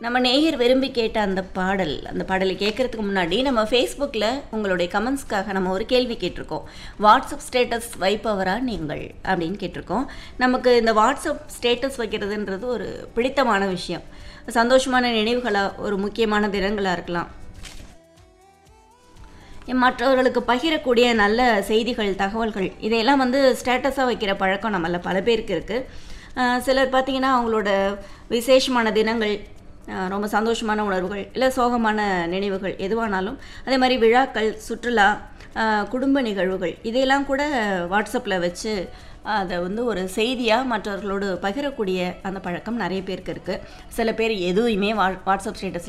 நம்ம நேயர் விரும்பி கேட்ட அந்த பாடல் அந்த பாடலை கேட்கறதுக்கு முன்னாடி நம்ம ஃபேஸ்புக்கில் உங்களுடைய கமெண்ட்ஸ்க்காக நம்ம ஒரு கேள்வி கேட்டிருக்கோம் வாட்ஸ்அப் ஸ்டேட்டஸ் வைப்பவரா நீங்கள் அப்படின்னு கேட்டிருக்கோம் நமக்கு இந்த வாட்ஸ்அப் ஸ்டேட்டஸ் வைக்கிறதுன்றது ஒரு பிடித்தமான விஷயம் சந்தோஷமான நினைவுகளாக ஒரு முக்கியமான தினங்களாக இருக்கலாம் மற்றவர்களுக்கு பகிரக்கூடிய நல்ல செய்திகள் தகவல்கள் இதையெல்லாம் வந்து ஸ்டேட்டஸாக வைக்கிற பழக்கம் நம்மள பல பேருக்கு இருக்குது சிலர் பார்த்திங்கன்னா அவங்களோட விசேஷமான தினங்கள் அஹ் ரொம்ப சந்தோஷமான உணர்வுகள் இல்லை சோகமான நினைவுகள் எதுவானாலும் அதே மாதிரி விழாக்கள் சுற்றுலா அஹ் குடும்ப நிகழ்வுகள் இதையெல்லாம் கூட வாட்ஸ்அப்பில் வச்சு அதை வந்து ஒரு செய்தியாக மற்றவர்களோடு பகிரக்கூடிய அந்த பழக்கம் நிறைய பேருக்கு இருக்குது சில பேர் எதுவுமே வா வாட்ஸ்அப் ஸ்டேட்டஸில்